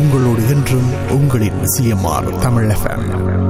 உங்களோடு என்றும் உங்களின் சிஎம்ஆர் தமிழ் எஃப்எம்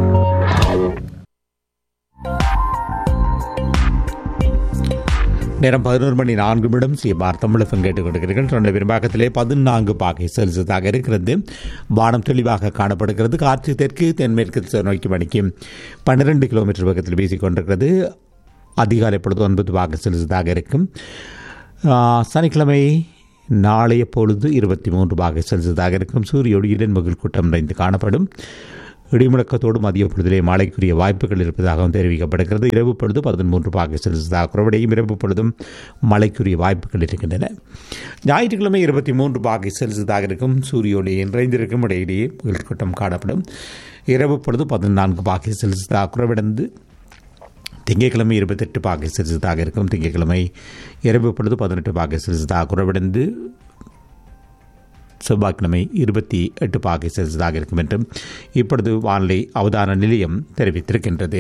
நேரம் பதினோரு மணி நான்கு நிமிடம் சிஎம்ஆர் தமிழகம் கேட்டுக் கொண்டிருக்கிறீர்கள் சொன்ன பெரும்பாக்கத்திலே பதினான்கு பாகை செல்சியஸாக இருக்கிறது வானம் தெளிவாக காணப்படுகிறது காற்று தெற்கு தென்மேற்கு திசை நோக்கி மணிக்கு பன்னிரெண்டு கிலோமீட்டர் வேகத்தில் வீசிக் கொண்டிருக்கிறது அதிகாலை பொழுது ஒன்பது பாகை செல்சியஸாக இருக்கும் ஆ, சனிக்கிழமை நாளைய பொழுது இருபத்தி மூன்று பாகை செல்சியஸாக இருக்கும் சூரிய ஒளியுடன் மகிழ் கூட்டம் நிறைந்து காணப்படும் இடிமுழக்கத்தோடு மதிய பொழுதிலே மழைக்குரிய வாய்ப்புகள் இருப்பதாகவும் தெரிவிக்கப்படுகிறது இரவு பொழுது பதிமூன்று பாகை செல்சியஸாக குறைவடையும் இரவு பொழுதும் மழைக்குரிய வாய்ப்புகள் இருக்கின்றன ஞாயிற்றுக்கிழமை இருபத்தி மூன்று பாகை செல்சியஸாக இருக்கும் சூரிய ஒளி நிறைந்திருக்கும் இடையிலேயே மகிழ் கூட்டம் காணப்படும் இரவு பொழுது பதினான்கு பாகை செல்சியஸாக குறைவடைந்து திங்கட்கிழமை இருபத்தெட்டு பாகை செல்சியஸாக இருக்கும் திங்கட்கிழமை இரவு பொழுது பதினெட்டு பாகை செல்சியஸாக குறைவடைந்து செவ்வாய்க்கிழமை இருபத்தி எட்டு பாகை செல்சியஸாக இருக்கும் என்றும் இப்பொழுது வானிலை அவதான நிலையம் தெரிவித்திருக்கின்றது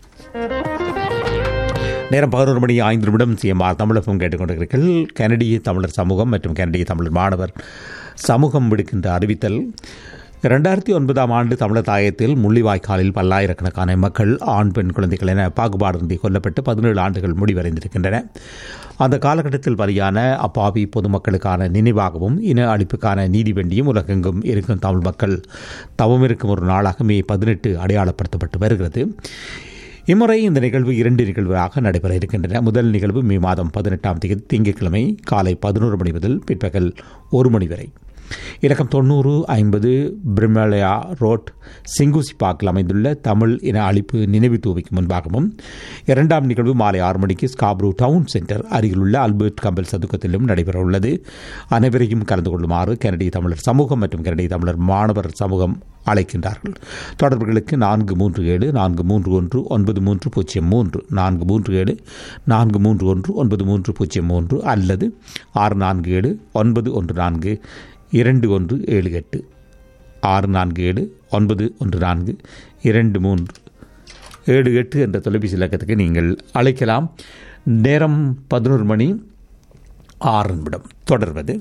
நேரம் பதினோரு மணி ஐந்து நிமிடம் சிஎம்ஆர் தமிழகம் கேட்டுக்கொண்டிருக்கிறீர்கள் கனடிய தமிழர் சமூகம் மற்றும் கனடிய தமிழர் மாணவர் சமூகம் விடுக்கின்ற அறிவித்தல் இரண்டாயிரத்தி ஒன்பதாம் ஆண்டு தமிழர் தாயத்தில் முள்ளிவாய்க்காலில் பல்லாயிரக்கணக்கான மக்கள் ஆண் பெண் குழந்தைகள் என பாகுபாடின்றி கொல்லப்பட்டு பதினேழு ஆண்டுகள் முடிவடைந்திருக்கின்றன அந்த காலகட்டத்தில் பலியான அப்பாவி பொதுமக்களுக்கான நினைவாகவும் இன அழிப்புக்கான நீதி வேண்டியும் உலகெங்கும் இருக்கும் தமிழ் மக்கள் தவம் இருக்கும் ஒரு நாளாக மே பதினெட்டு அடையாளப்படுத்தப்பட்டு வருகிறது இம்முறை இந்த நிகழ்வு இரண்டு நிகழ்வாக நடைபெற இருக்கின்றன முதல் நிகழ்வு மே மாதம் பதினெட்டாம் தேதி திங்கட்கிழமை காலை பதினோரு மணி முதல் பிற்பகல் ஒரு மணி வரை இலக்கம் தொண்ணூறு ஐம்பது பிரிமலயா ரோட் சிங்குசி பார்க்கில் அமைந்துள்ள தமிழ் இன அழிப்பு நினைவு தூவிக்கு முன்பாகவும் இரண்டாம் நிகழ்வு மாலை ஆறு மணிக்கு ஸ்காப்ரூ டவுன் சென்டர் அருகிலுள்ள அல்பர்ட் கம்பல் சதுக்கத்திலும் நடைபெற உள்ளது அனைவரையும் கலந்து கொள்ளுமாறு கனடிய தமிழர் சமூகம் மற்றும் கனடிய தமிழர் மாணவர் சமூகம் அழைக்கின்றார்கள் தொடர்புகளுக்கு நான்கு மூன்று ஏழு நான்கு மூன்று ஒன்று ஒன்பது மூன்று பூஜ்ஜியம் மூன்று நான்கு மூன்று ஏழு நான்கு மூன்று ஒன்று ஒன்பது மூன்று பூஜ்ஜியம் மூன்று அல்லது ஆறு நான்கு ஏழு ஒன்பது ஒன்று நான்கு இரண்டு ஒன்று ஏழு எட்டு ஆறு நான்கு ஏழு ஒன்பது ஒன்று நான்கு இரண்டு மூன்று ஏழு எட்டு என்ற தொலைபேசி இலக்கத்துக்கு நீங்கள் அழைக்கலாம் நேரம் பதினோரு மணி ஆறு நிமிடம் தொடர்வது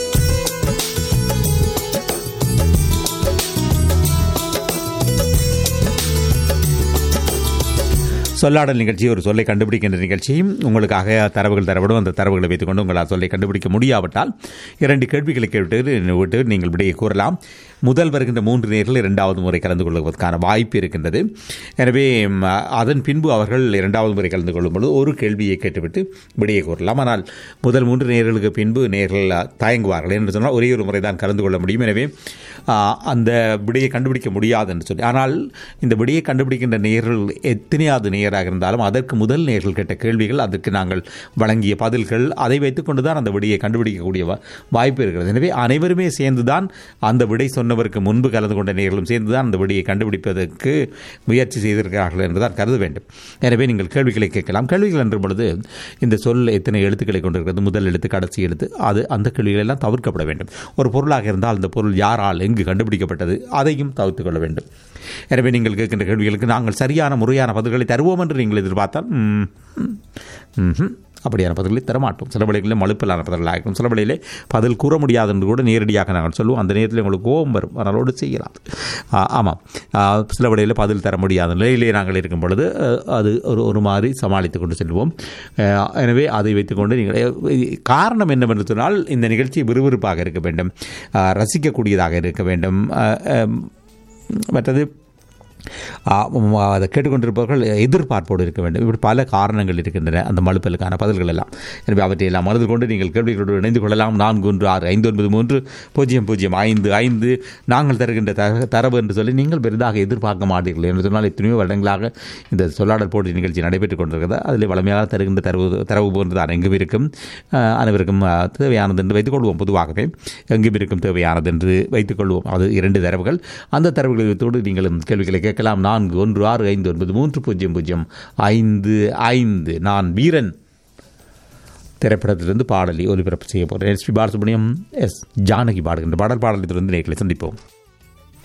சொல்லாடல் நிகழ்ச்சி ஒரு சொல்லை கண்டுபிடிக்கின்ற நிகழ்ச்சி உங்களுக்காக தரவுகள் தரப்படும் அந்த தரவுகளை வைத்துக்கொண்டு உங்களால் சொல்லை கண்டுபிடிக்க முடியாவிட்டால் இரண்டு கேள்விகளை கேட்டு விட்டு நீங்கள் விடையை கூறலாம் முதல் வருகின்ற மூன்று நேர்கள் இரண்டாவது முறை கலந்து கொள்வதற்கான வாய்ப்பு இருக்கின்றது எனவே ம், அதன் பின்பு அவர்கள் இரண்டாவது முறை கலந்து கொள்ளும்போது ஒரு கேள்வியை கேட்டுவிட்டு விடையை கூறலாம் ஆனால் முதல் மூன்று நேர்களுக்கு பின்பு நேர்கள் தயங்குவார்கள் என்று சொன்னால் ஒரே ஒரு முறை தான் கலந்து கொள்ள முடியும் எனவே ஆ, அந்த விடையை கண்டுபிடிக்க முடியாது என்று சொல்லி ஆனால் இந்த விடையை கண்டுபிடிக்கின்ற நேர்கள் எத்தனையாவது நேராக இருந்தாலும் அதற்கு முதல் நேர்கள் கேட்ட கேள்விகள் அதற்கு நாங்கள் வழங்கிய பதில்கள் அதை வைத்துக்கொண்டு தான் அந்த விடையை கண்டுபிடிக்கக்கூடிய வா- வாய்ப்பு இருக்கிறது எனவே அனைவருமே சேர்ந்துதான் அந்த விடை சொன்னவருக்கு முன்பு கலந்து கொண்ட நேர்களும் சேர்ந்துதான் அந்த விடையை கண்டுபிடிப்பதற்கு முயற்சி செய்திருக்கிறார்கள் என்றுதான் கருத வேண்டும் எனவே நீங்கள் கேள்விகளை கேட்கலாம் கேள்விகள் என்ற பொழுது இந்த சொல் எத்தனை எழுத்துக்களை கொண்டிருக்கிறது முதல் எழுத்து கடைசி எழுத்து அது அந்த கேள்விகள் எல்லாம் தவிர்க்கப்பட வேண்டும் ஒரு பொருளாக இருந்தால் அந்த பொருள் யாரால் எங்கு கண்டுபிடிக்கப்பட்டது அதையும் தவிர்த்துக் கொள்ள வேண்டும் எனவே நீங்கள் கேட்கின்ற கேள்விகளுக்கு நாங்கள் சரியான முறையான பதில்களை தருவோம் என்று நீங்கள் எதிர்பார்த்தால் ம், ம், ம்ஹும். அப்படியான பதில்களை தரமாட்டோம் சில வழிகளில் மழுப்பிலான பதில்களாக இருக்கும் சில வழியிலே பதில் கூற முடியாது என்று கூட நேரடியாக நாங்கள் சொல்லுவோம் அந்த நேரத்தில் உங்களுக்கு கோபம் வரும் அதனோடு செய்யலாம் ஆ, ஆமாம் ஆ, சில வழியில் பதில் தர முடியாத நிலையிலே நாங்கள் இருக்கும் பொழுது அ, அது ஒரு ஒரு மாதிரி சமாளித்து கொண்டு செல்வோம் ஆ, எனவே அதை வைத்துக்கொண்டு நீங்கள் எ, காரணம் என்னவென்று சொன்னால் இந்த நிகழ்ச்சி விறுவிறுப்பாக இருக்க வேண்டும் ஆ, ரசிக்கக்கூடியதாக இருக்க வேண்டும் ஆ, ஆம், மற்றது ஆ, ம், அதை கேட்டுக்கொண்டிருப்பவர்கள் எதிர்பார்ப்போடு இருக்க வேண்டும் இப்படி பல காரணங்கள் இருக்கின்றன அந்த மழுப்பலுக்கான பதில்கள் எல்லாம் எனவே அவற்றை எல்லாம் மனதில் கொண்டு நீங்கள் கேள்விகளோடு இணைந்து கொள்ளலாம் நான்கு ஒன்று ஆறு ஐந்து ஒன்பது மூன்று பூஜ்ஜியம் பூஜ்ஜியம் ஐந்து ஐந்து நாங்கள் தருகின்ற தர தரவு என்று சொல்லி நீங்கள் பெரிதாக எதிர்பார்க்க மாட்டீர்கள் என்று சொன்னால் எத்தனையோ வருடங்களாக இந்த சொல்லாடல் போட்டி நிகழ்ச்சி நடைபெற்றுக் கொண்டிருக்கிறது அதில் வளமையாக தருகின்ற தரவு தரவு போன்று தான் எங்கும் இருக்கும் ஆ, அனைவருக்கும் ஆ, தேவையானது என்று வைத்துக் கொள்வோம் பொதுவாகவே எங்கும் இருக்கும் தேவையானது என்று வைத்துக் கொள்வோம் அது இரண்டு தரவுகள் அந்த தரவுகளை வைத்தோடு நீங்களும் கேள்விகளை கேட்கலாம் நான்கு ஒன்று ஆறு ஐந்து ஒன்பது மூன்று பூஜ்ஜியம் பூஜ்ஜியம் ஐந்து ஐந்து நான் வீரன் திரைப்படத்திலிருந்து பாடலை ஒலிபரப்பு செய்ய போகிறேன் S P Balasubrahmanyam S Janaki பாடுகின்ற பாடல் பாடலிலிருந்து நேர்களை சந்திப்போம்